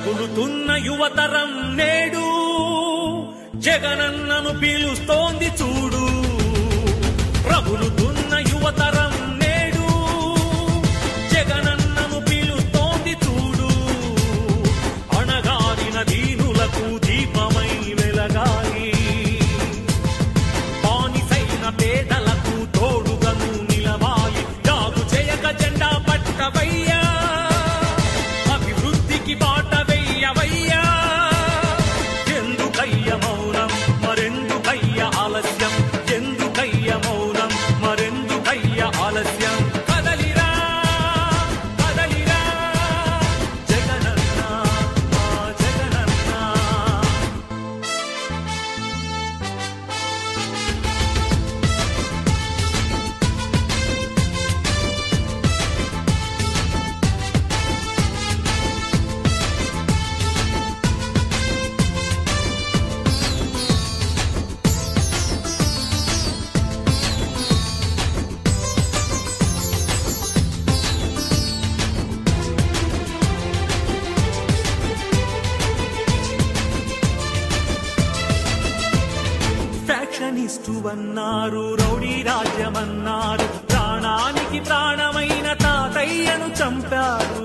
రగులుతున్న యువతరం నేడు జగనన్నను పీలుస్తోంది చూడు రగులుతున్న యువతరం నేడు జగనన్నను పీలుస్తోంది చూడు అణగారిన దీనులకు దీపమై వెలగాలి బానిసైన పేదలకు తోడుగను నిలవాలి జాగు చేయక జెండా పట్టవయ్యా అభివృద్ధికి బాట వెయ్యవయ్యా ఎందుకయ్య మౌనం మరెందుకయ్య ఆలస్యం ఎందుకయ్య మౌనం మరెందుకయ్య ఆలస్యం కదలిరా కదలిరా జగనన్న మా జగనన్న ఫ్యాక్షనిస్టు అన్నారు రౌడీ రాజ్యమన్నారు ప్రాణానికి ప్రాణమైన తాతయ్యను చంపారు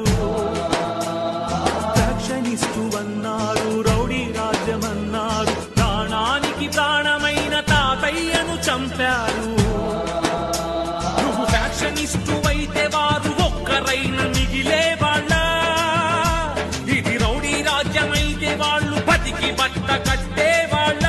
ఫ్యాక్షనిస్టు అన్నారు రౌడీ రాజ్యమన్నారు ప్రాణానికి ప్రాణమైన తాతయ్యను చంపారు నువ్వు ఫ్యాక్షనిస్టు అయితే వారు ఒక్కరైన మిగిలే వాళ్ళ ఇది రౌడీ రాజ్యమైతే వాళ్ళు బతికి బట్ట కట్టే వాళ్ళ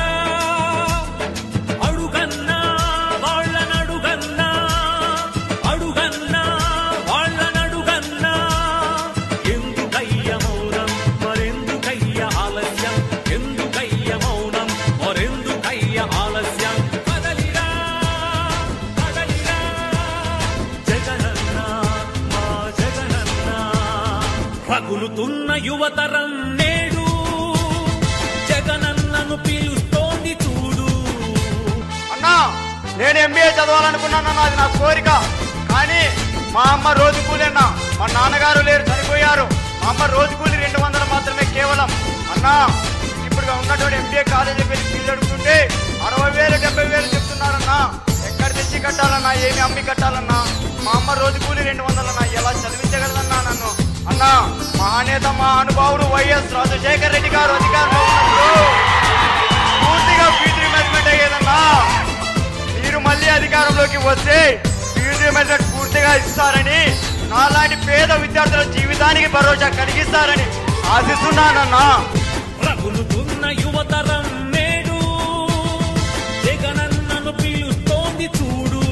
అడుగన్నా వాళ్ళనడుగన్నా అడుగన్నా వాళ్ళనడుగన్నా ఎందుకయ్య మౌనం మరెందుకయ్య ఆలస్యం ఎందుకయ్య మౌనం మరెందుకయ్య ఆలస్యం కదలిరా కదలిరా జగనన్న మా జగనన్న రగులుతున్న యువతరం నేడు జగనన్నను పిలుస్తోంది చూడు అన్నా నేను ఎంబీఏ చదవాలనుకున్నాను అది నా కోరిక కానీ మా అమ్మ రోజు కూలి అన్నా మా నాన్నగారు లేరు చనిపోయారు మా అమ్మ రోజు కూలి రెండు వందలు మాత్రమే కేవలం అన్నా ఇప్పుడు ఉన్నటువంటి ఎంబీఏ కాలేజీకి వెళ్ళి ఫీజు అడుగుతుంటే అరవై వేలు డెబ్బై వేలు చెప్తున్నారన్నా ఎక్కడ తెచ్చి కట్టాలన్నా ఏమి అమ్మి కట్టాలన్నా మా అమ్మ రోజు కూలి రెండు వందలన్నా ఎలా చదివించగలదన్నా నన్ను అన్నా మహానేత మా అనుభావుడు వైఎస్ రాజశేఖర్ రెడ్డి గారు అధికారంలో ఉన్నప్పుడు పూర్తిగా ఫీజు రిమెంట్మెంట్ అయ్యేదన్నా మీరు మళ్ళీ అధికారంలోకి వస్తే ఫీజు రిమెంట్మెంట్ పూర్తిగా ఇస్తారని నాలాంటి పేద విద్యార్థుల జీవితానికి భరోసా కలిగిస్తారని ఆశిస్తున్నానన్నా రగులుతున్న యువతరం నేడు జగనన్నను పిలుస్తోంది చూడు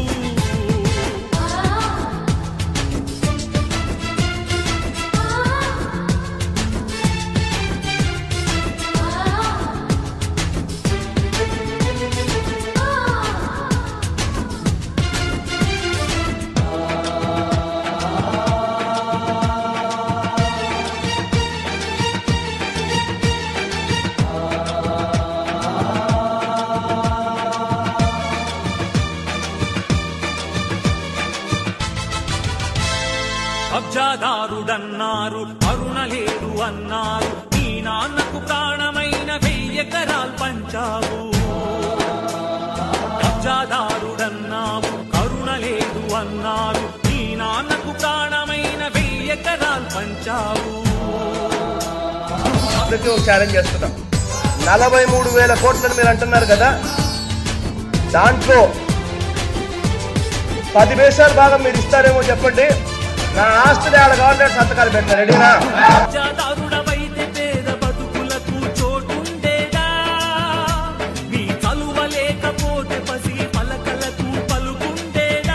కబ్జాదారుడన్నారు అరుణ లేడు అన్నారు నీ నాన్నకు ప్రాణమైన వెయ్యెకరాలు పంచావు కబ్జాదారుడన్నావు కరుణ లేదు అన్నారు నీ నాన్నకు ప్రాణమైన వెయ్యెకరాలు పంచావు అందరికీ ఒక ఛాలెంజ్ చేస్తున్నాం నలభై మూడు వేల కోట్లని మీరు అంటున్నారు కదా దాంట్లో పది వేసాలు భాగం మీరు ఇస్తారేమో చెప్పండి నా ఆస్తిని ఆడ గవర్నమెంట్ సంతకాలు పెడతారు రెడీనా కబ్జాదారుడవైతే పేద బతుకులకు చోటుండేదా నీ చలువ లేకపోతే పసి పలకలకు పలుకుండేదా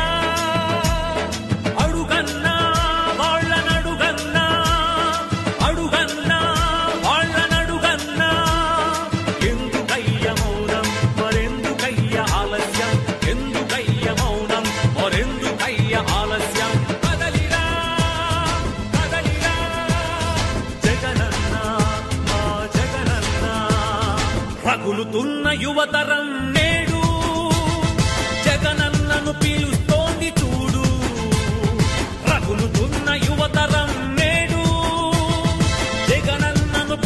అడుగన్నా వాళ్ళనడుగన్నా అడుగన్నా వాళ్ళనడుగన్నా ఎందుకయ్య మౌనం మరెందుకయ్య ఆలస్యం ఎందుకయ్య మౌనం మరెందుకయ్య ఆలస్యం కదలిరా కదలిరా జగనన్న మా జగనన్న రగులుతున్న యువతరం నేడు జగనన్నను పిలుస్తోంది చూడు రగులుతున్న యువతరం నేడు జగనన్నను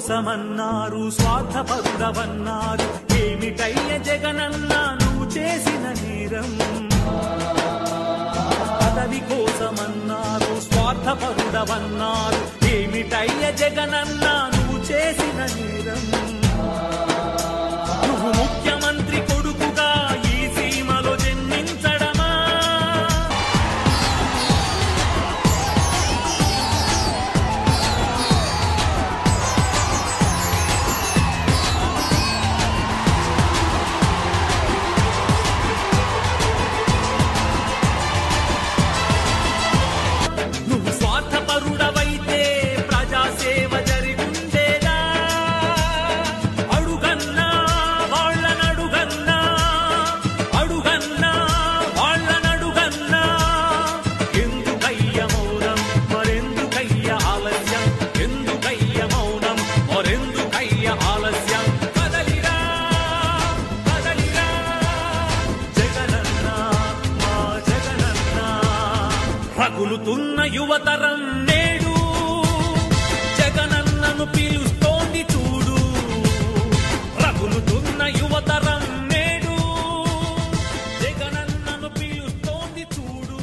కోసమన్నారు స్వార్థపరుడవన్నారు ఏమిటయ్య జగనన్న నువ్వు చేసిన నేరం పదవి కోసమన్నారు స్వార్థపరుడవన్నారు ఏమిటయ్య జగనన్న నువ్వు చేసిన నేరం నువ్వు ముఖ్యమంత్రి కొడుకుగా ఈ సీమలో జన్మించడమా నువ్వు స్వార్థపరుడవైతే ప్రజాసేవ జరిగుండేదా అడుగన్నా వాళ్ళనడుగన్నా అడుగన్నా వాళ్ళనడుగన్నా ఎందుకయ్య మౌనం మరెందుకయ్య ఆలస్యం ఎందుకయ్య మౌనం మరెందుకయ్య ఆలస్యం కదలిరా కదలిరా జగనన్న మా జగనన్న రగులుతున్న యువతరం నేడు జగనన్నను పిలుస్తోంది చూడు రగులుతున్న యువతరం నేడు జగనన్నను పిలుస్తోంది చూడు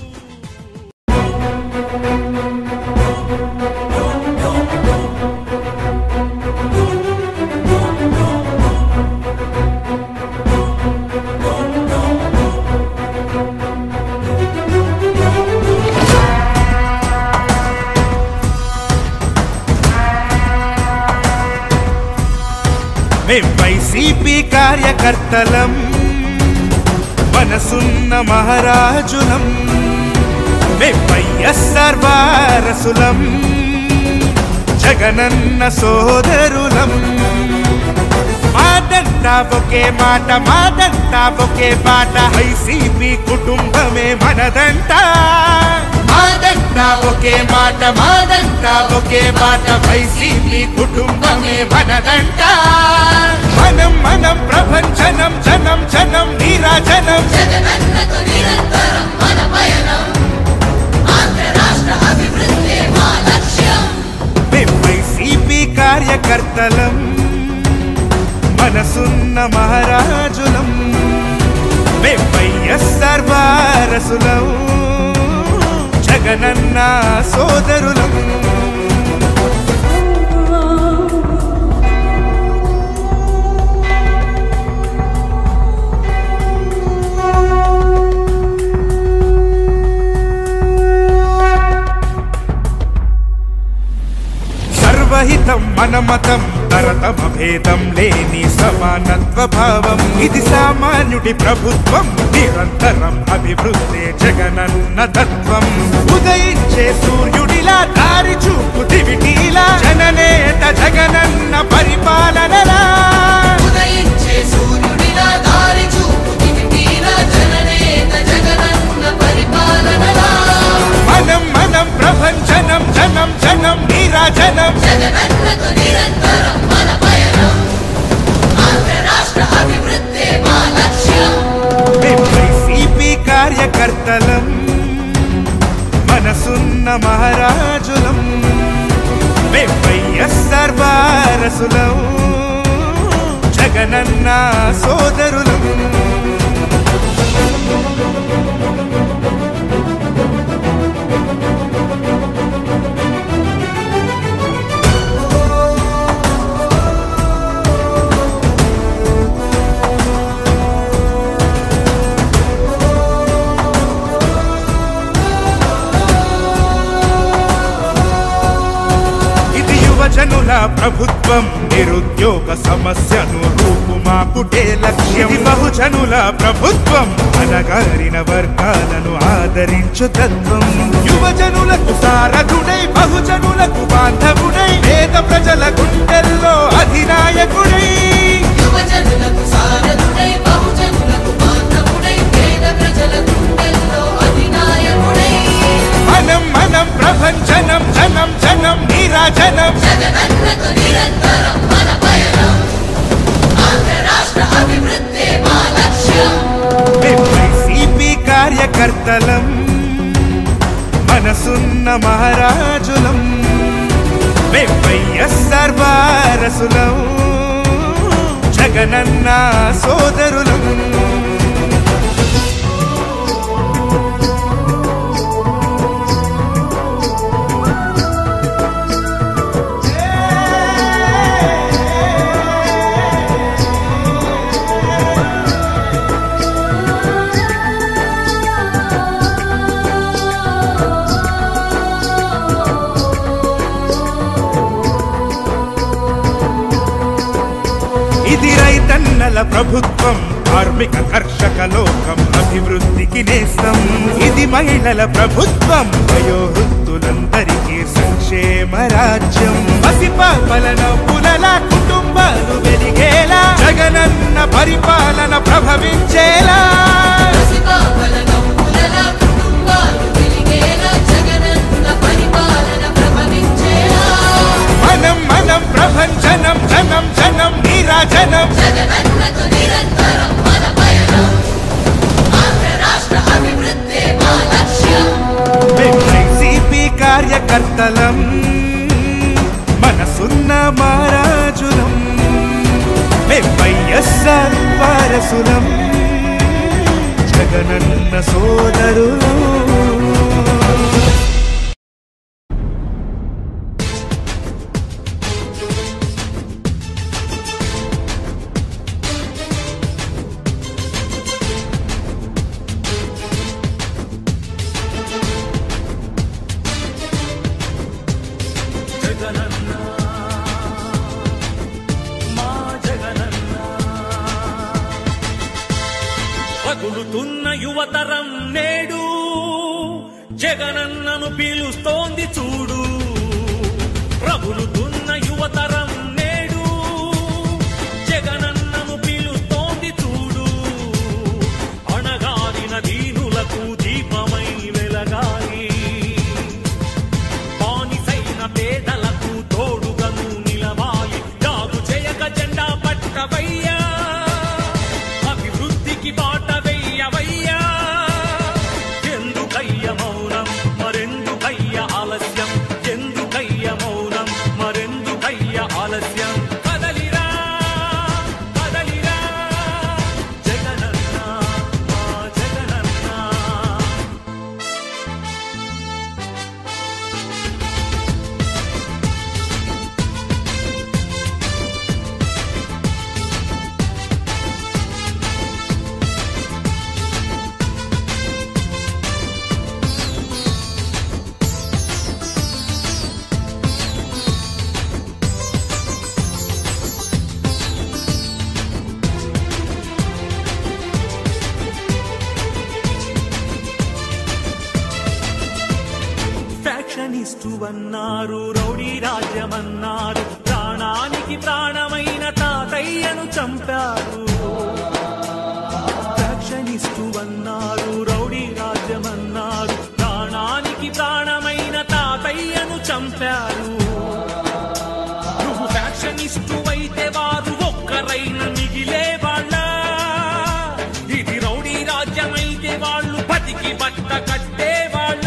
మేం వైసీపీ కార్యకర్తలం మనసున్న మహారాజులం మేం వైఎస్ఆర్ వారసులం జగనన్న సోదరులం మాదంతా ఒకే మాట మాదంతా ఒకే పాట వైసీపీ కుటుంబమే మనదంట మాదంతా ఒకే మాట మాదంతా ఒకే మాట వైసీపీ కుటుంబమే మనదంట మనం మనం ప్రపంచనం జనం జనం నీరాజనం జగనన్నకు నిరంతరం మన పయనం ఆంధ్ర రాష్ట్ర అభివృద్ధి మా లక్ష్యం మేం వైసీపీ కార్యకర్తలం మనసున్న మహారాజులం మేం వైఎస్ఆర్ వారసులం జగనన్న సోదరులం సర్వహితం మన మతం తరతమ భేదం లేని సమానత్వ భావం ఇది సామాన్యుడి ప్రభుత్వం నిరంతరం అభివృద్ధి జగనన్న తత్వం ఉదయించే సూర్యుడిలా దారి చూపు దివిటీలా జననేత జగనన్న పరిపాలనలా ఉదయించే సూర్యుడిలా దారి చూపు కిటికీలా జననేత జగనన్న పరిపాలనలా మనం మనం ప్రపంచనం జనం జనం నీరాజనం జగనన్నకు నిరంతరం మన పయనం ఆంధ్ర రాష్ట్ర అభివృద్ధి మా లక్ష్యం మేం వైసీపీ కార్యకర్తలం మనసున్న మహారాజులం మేం వైఎస్ఆర్ వారసులం జగనన్న సోదరులం ఇది యువజనుల ప్రభుత్వం నిరుద్యోగ సమస్యను రూపుమాపుటే లక్ష్యం ఇది బహుజనుల ప్రభుత్వం అనగారిన వర్గాలను ఆదరించు తత్వం యువజనులకు సారథుడై బహుజనులకు బాంధవుడై పేద ప్రజల గుండెల్లో అధినాయకుడై యువజనులకు సారథుడై బహుజనులకు బాంధవుడై పేద ప్రజల గుండెల్లో అధినాయకుడై మనం మనం ప్రపంచనం జనం జనం నీరాజనం జగనన్నకు నిరంతరం మన పయనం ఆంధ్ర రాష్ట్ర అభివృద్ధి మా లక్ష్యం మేం వైసీపీ కార్యకర్తలం మనసున్న మహారాజులం మేం వైఎస్ఆర్ వారసులం జగనన్న సోదరులం ఇది రైతన్నల ప్రభుత్వం కార్మిక కర్షక లోకం అభివృద్ధికి నేస్తం ఇది మహిళల ప్రభుత్వం వయోవృద్ధులందరికీ సంక్షేమ రాజ్యం పసిపాపలన పులల కుటుంబాలు వెలిగేలా జగనన్న పరిపాలన ప్రభవించేలా పసిపాపల నవ్వులల కుటుంబాలు వెలిగేలా జగనన్న పరిపాలన ప్రభవించేలా మనం మనం ప్రభంజనం జనం జనం నీరాజనం జగనన్నకు నిరంతరం మన పయనం ఆంధ్ర రాష్ట్ర అభివృద్ధి మా లక్ష్యం వైసీపీ కార్యకర్తలం మనసున్న మారాజులం మేం వైఎస్ఆర్ వారసులం జగనన్న సోదరులం జగనన్న మా జగనన్న పగులుతున్న యువతరం నేడు జగనన్నను పీలుస్తోంది చూడు ప్రబులుతున్న యువతరం నేడు జగనన్నను పీలుస్తోంది చూడు అణగారిన దీనులకు దీపమై వెలగాలి బానిసైన పేదలకు తోడుగను నిలవాలి జాగు చేయక జెండా పట్టవయ్యా అభివృద్ధికి బాట వెయ్యవయ్యా ఎందుకయ్య మౌనం మరెందుకయ్య ఆలస్యం ఎందుకయ్య మౌనం మరెందుకయ్య ఆలస్యం కదలిరా కదలిరా జగనన్న మా జగనన్న ఫ్యాక్షనిస్టు అన్నారు రౌడీ రాజ్యమన్నారు ప్రాణానికి ప్రాణమైన తాతయ్యను చంపారు ఫ్యాక్షనిస్టు అన్నారు రౌడీ రాజ్యమన్నారు ప్రాణానికి ప్రాణమైన తాతయ్యను చంపారు నువ్వు ఫ్యాక్షనిస్టు అయితే వారు ఒక్కరైన మిగిలే వాళ్ళ ఇది రౌడీ రాజ్యమైతే వాళ్ళు బతికి బట్ట కట్టే వాళ్ళ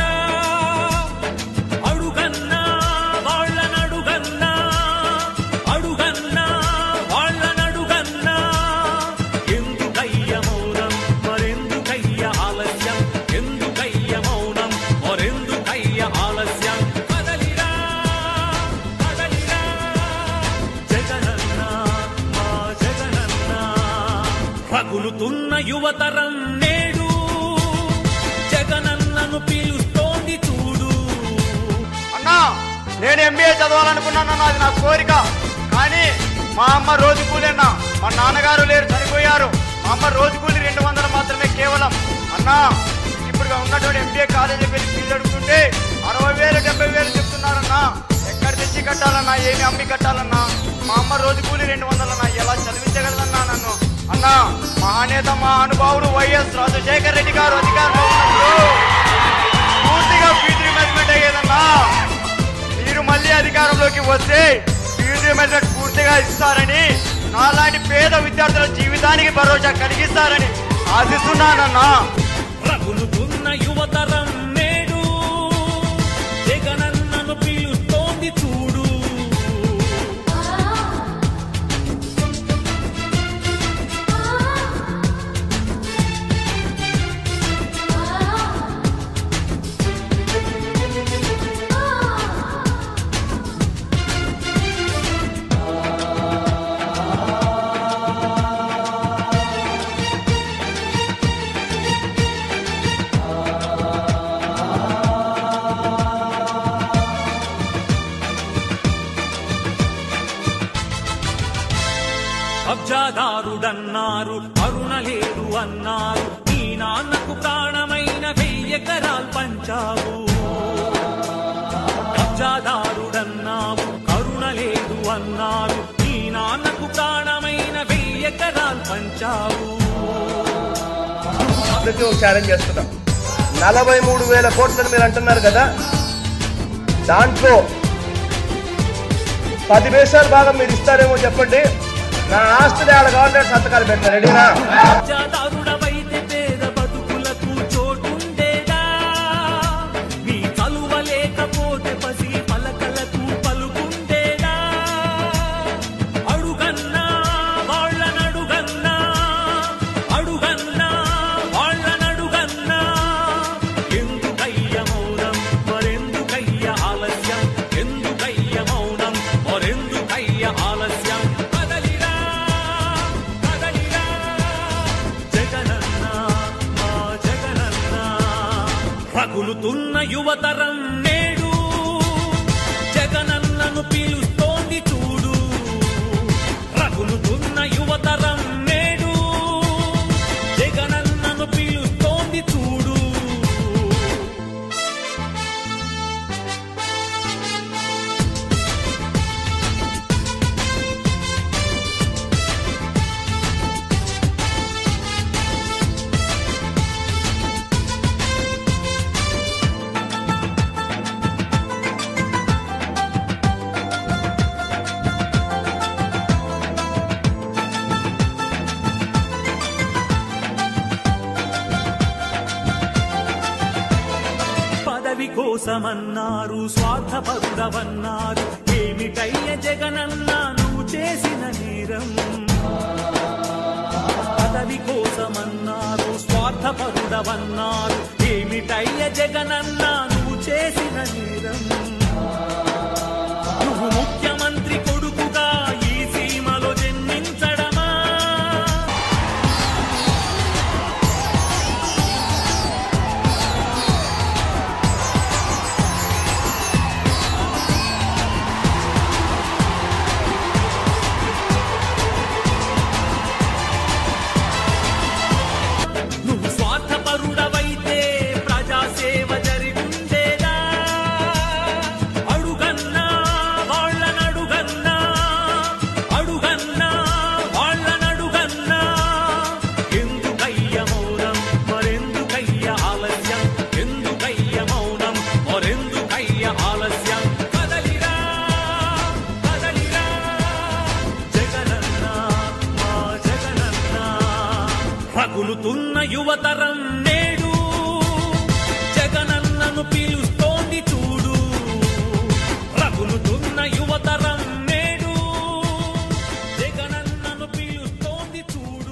అడుగన్నా వాళ్ళనడుగన్నా అడుగన్నా వాళ్ళనడుగన్నా ఎందుకయ్య మౌనం మరెందుకయ్య ఆలస్యం ఎందుకయ్య మౌనం మరెందుకయ్య ఆలస్యం కదలిరా కదలిరా జగనన్న మా జగనన్న రగులుతున్న యువతరం నేడు జగనన్నను పీలుస్తోంది చూడు అన్నా నేను ఎంబీఏ చదవాలనుకున్నాను అది నా కోరిక కానీ మా అమ్మ రోజు కూలన్నా మా నాన్నగారు లేరు చనిపోయారు మా అమ్మ రోజు కూలి రెండు వందలు మాత్రమే కేవలం అన్నా ఇప్పుడు ఉన్నటువంటి ఎంబీఏ కాలేజీ వెళ్ళి ఫీజు అడుగుతుంటే అరవై వేలు డెబ్బై వేలు చెప్తున్నారన్నా ఎక్కడ తెచ్చి కట్టాలన్నా ఏమి అమ్మి కట్టాలన్నా మా అమ్మ రోజు కూలి రెండు వందలన్నా ఎలా చదివించగలదన్నా నన్ను అన్నా మహానేత మా అనుభావుడు వైఎస్ రాజశేఖర్ రెడ్డి గారు అధికారంలో ఉన్నప్పుడు పూర్తిగా ఫీజు రిమెంట్మెంట్ అయ్యేదన్నా మీరు మళ్ళీ అధికారంలోకి వస్తే ఫీజు రిమెంట్మెంట్ పూర్తిగా ఇస్తారని నాలాంటి పేద విద్యార్థుల జీవితానికి భరోసా కలిగిస్తారని ఆశిస్తున్నానన్నా రగులుతున్న యువతరం నేడు జగనన్నను పిలుస్తోంది చూడు కజ్జాదారుడన్నారు కరుణ లేదు అన్నారు నీ నాన్నకు ప్రాణమైన వెయ్యెకరాలు పంచావు కబ్జాదారుడన్నావు కరుణ లేదు అన్నారు నీ నాన్నకు ప్రాణమైన వెయ్యెకరాలు పంచావు అందరికీ ఒక ఛాలెంజ్ చేస్తున్నా నలభై మూడు వేల కోట్లని మీరు అంటున్నారు కదా దాంట్లో పది వేసాలు భాగం మీరు ఇస్తారేమో చెప్పండి నా ఆస్తిని ఆడ గవర్నమెంట్ సంతకాలు పెడతారు రెడీనా కబ్జాదారుడవైతే పేద బతుకులకు చోటుండేదా నీ చలువ లేకపోతే పసి పలకలకు పలుకుండేదా అడుగన్నా వాళ్ళనడుగన్నా అడుగన్నా వాళ్ళనడుగన్నా ఎందుకయ్య మౌనం మరెందుకయ్య ఆలస్యం ఎందుకయ్య మౌనం మరెందుకయ్య ఆలస్యం కదలిరా కదలిరా జగనన్న మా జగనన్న రగులుతున్న యువతరం నేడు జగనన్నను పిలుస్తోంది చూడు రగులుతున్న యువతరం నేడు జగనన్నను పిలుస్తోంది చూడు పదవి కోసమన్నారు స్వార్థపరుడవన్నారు ఏమిటయ్య జగనన్న నువ్వు చేసిన నేరం పదవి కోసమన్నారు స్వార్థపరుడవన్నారు ఏమిటయ్య జగనన్న నువ్వు చేసిన నేరం నువ్వు ముఖ్యమంత్రి కొడుకుగా ఈ సీమలో జన్మించడమా నువ్వు స్వార్థపరుడవైతే ప్రజాసేవ జరిగుండేదా అడుగన్నా వాళ్ళనడుగన్నా అడుగన్నా వాళ్ళనడుగన్నా ఎందుకయ్య మౌనం మరెందుకయ్య ఆలస్యం ఎందుకయ్య మౌనం మరెందుకయ్య ఆలస్యం కదలిరా కదలిరా జగనన్న మా జగనన్న రగులుతున్న యువతరం నేడు జగనన్నను పిలుస్తోంది చూడు రగులుతున్న యువతరం నేడు జగనన్నను పిలుస్తోంది చూడు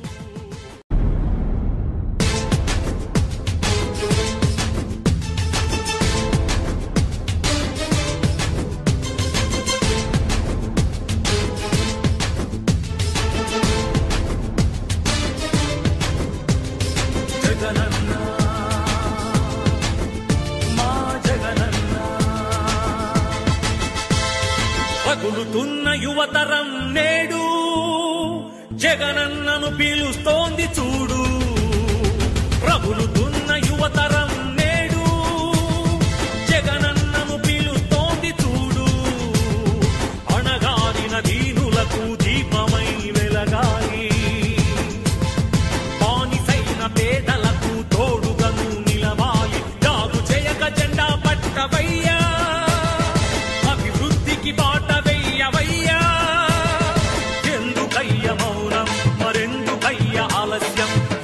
జగనన్న మా జగనన్న పగులుతున్న యువతరం నేడు జగనన్నను పిలుస్తోంది చూడు రగులుతున్న యువతరం నేడు జగనన్నను పిలుస్తోంది చూడు అణగారిన దీనులకు దీపమై వెలగాలి బానిసైన పేదలకు తోడుగను నిలవాలి జాగు చేయక జెండా పట్టవయ్యా అభివృద్ధికి బాట వెయ్యవయ్యా ఎందుకయ్య మౌనం మరెందుకయ్య ఆలస్యం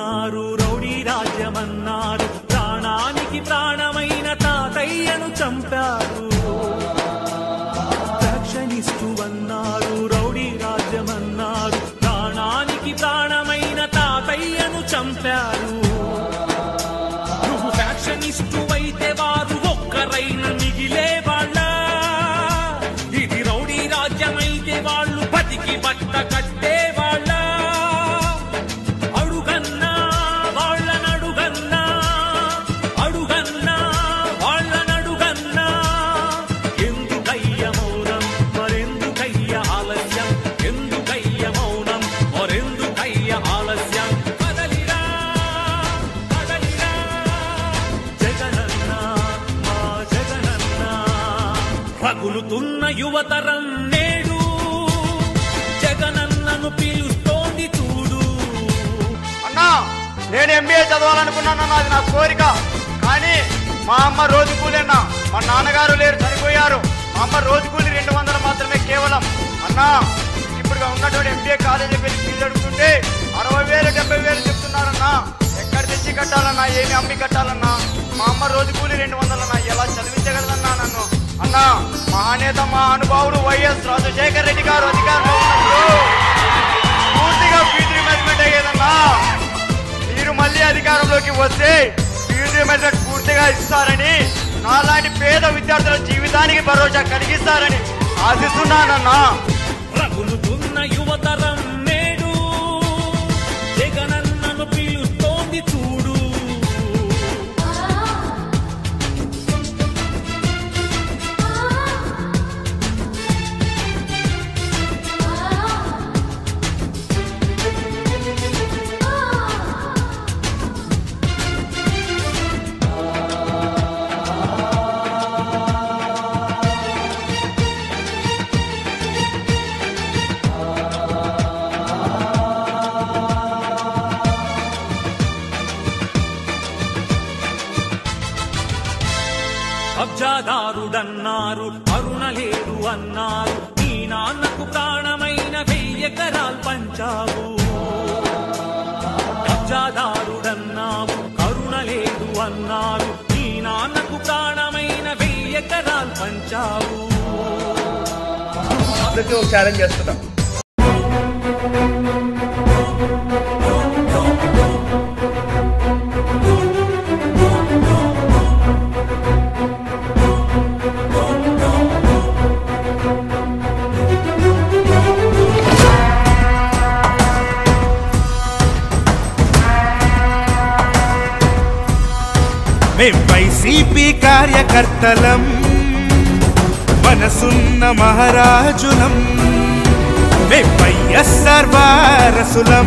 అన్నారు రౌడీ రాజ్యమన్నారు ప్రాణానికి ప్రాణమైన తాతయ్యను చంపారు ఫ్యాక్షనిస్టు అన్నారు రౌడీ రాజ్యమన్నారు ప్రాణానికి ప్రాణమైన తాతయ్యను చంపారు నువ్వు ఫ్యాక్షనిస్టు అయితే వారు ఒక్కరైన మిగిలే వాళ్ళ ఇది రౌడీ రాజ్యమైతే వాళ్ళు బతికి బట్ట కట్టే వాళ్ళ అడుగన్నా వాళ్ళనడుగన్నా అడుగన్నా వాళ్ళనడుగన్నా ఎందుకయ్య మౌనం మరెందుకయ్య ఆలస్యం ఎందుకయ్య మౌనం మరెందుకయ్య ఆలస్యం కదలిరా కదలిరా జగనన్న మా జగనన్న రగులుతున్న యువతరం నేడు జగనన్నను పిలుస్తోంది చూడు అన్నా నేను ఎంబీఏ చదవాలనుకున్నాను అది నా కోరిక కానీ మా అమ్మ రోజు కూలీనా మా నాన్నగారు లేరు చనిపోయారు మా అమ్మ రోజు కూలి రెండు వందలు మాత్రమే కేవలం అన్నా ఇప్పుడు ఉన్నటువంటి ఎంబీఏ కాలేజీకి వెళ్ళి ఫీజు అడుగుతుంటే అరవై వేలు డెబ్బై వేలు చెప్తున్నారన్నా ఎక్కడ తెచ్చి కట్టాలన్నా ఏమి అమ్మి కట్టాలన్నా మా అమ్మ రోజు కూలి రెండు వందలన్నా ఎలా చదివించగలదన్నా నన్ను అన్నా మహానేత మా అనుభావుడు వైఎస్ రాజశేఖర్ రెడ్డి గారు అధికారంలో ఉన్నప్పుడు పూర్తిగా ఫీజు రిమెంట్మెంట్ అయ్యేదన్నా మీరు మళ్ళీ అధికారంలోకి వస్తే ఫీజు రిమెంట్మెంట్ పూర్తిగా ఇస్తారని నాలాంటి పేద విద్యార్థుల జీవితానికి భరోసా కలిగిస్తారని ఆశిస్తున్నానన్నా రగులుతున్న యువతరం నేడు జగనన్నను పిలుస్తోంది చూడు కబ్జాదారుడన్నారు కరుణ లేదు అన్నారు నీ నాన్నకు ప్రాణమైన వెయ్యెకరాలు పంచావు కబ్జాదారుడన్నావు కరుణ లేదు అన్నారు నీ నాన్నకు ప్రాణమైన వెయ్యెకరాలు పంచావు అందరికీ ఒక ఛాలెంజ్ చేస్తున్నాం మేం వైసీపీ కార్యకర్తలం మనసున్న మహారాజులం మేం వైఎస్ఆర్ వారసులం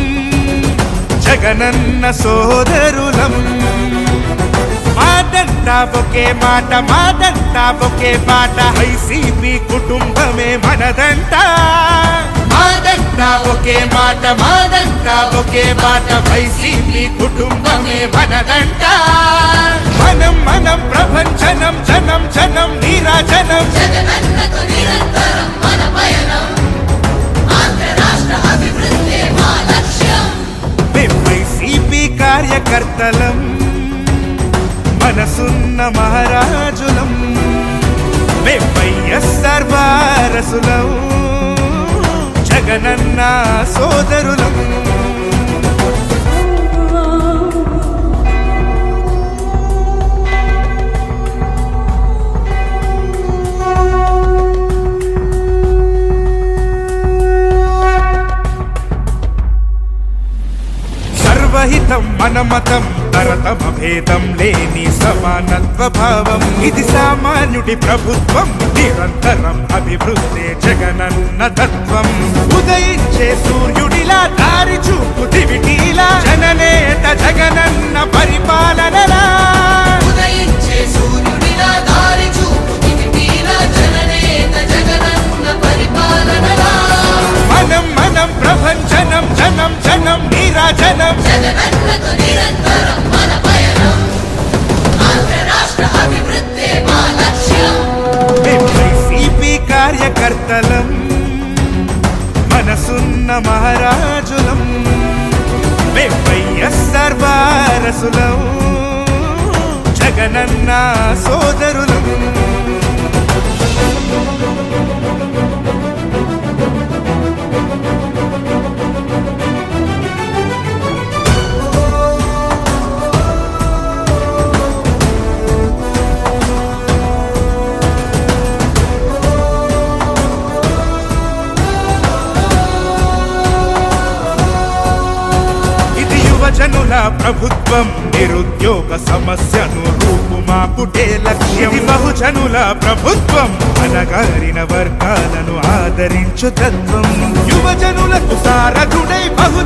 జగనన్న సోదరులం మాదంతా ఒకే మాట మాదంతా ఒకే మాట వైసీపీ కుటుంబమే మనదంట మాదంతా ఒకే మాట మాదంతా ఒకే మాట వైసీపీ కుటుంబమే మనదంట మనం మనం ప్రపంచనం జనం జనం నీరాజనం జగనన్నకు నిరంతరం మన పయనం ఆంధ్ర రాష్ట్ర అభివృద్ధి మా లక్ష్యం మేం వైసీపీ కార్యకర్తలం మనసున్న మహారాజులం మేం వైఎస్ఆర్ వారసులం జగనన్న సోదరులం సర్వహితం మన మతం తరతమ భేదం లేని సమానత్వ భావం ఇది సామాన్యుడి ప్రభుత్వం నిరంతరం అభివృద్ధి జగనన్న తత్వం ఉదయించే సూర్యుడిలా దారి చూపు దివిటీలా జననేత జగనన్న పరిపాలనలా ఉదయించే సూర్యుడిలా దారి చూపు దివిటీలా జననేత జగనన్న పరిపాలనలా మనం మనం ప్రపంచనం జనం జనం నీరాజనం జగనన్నకు నిరంతరం మన పయనం ఆంధ్ర రాష్ట్ర అభివృద్ధి మా లక్ష్యం మేం వైసీపీ కార్యకర్తలం మనసున్న మహారాజులం మేం ఎన్టీఆర్ వారసులం జగనన్న సోదరులం ఇది యువజనుల ప్రభుత్వం నిరుద్యోగ సమస్యను రూపుమాపుటే లక్ష్యం ఇది బహుజనుల ప్రభుత్వం అనగారిన వర్గాలను ఆదరించు తత్వం యువజనులకు సారథుడై బహు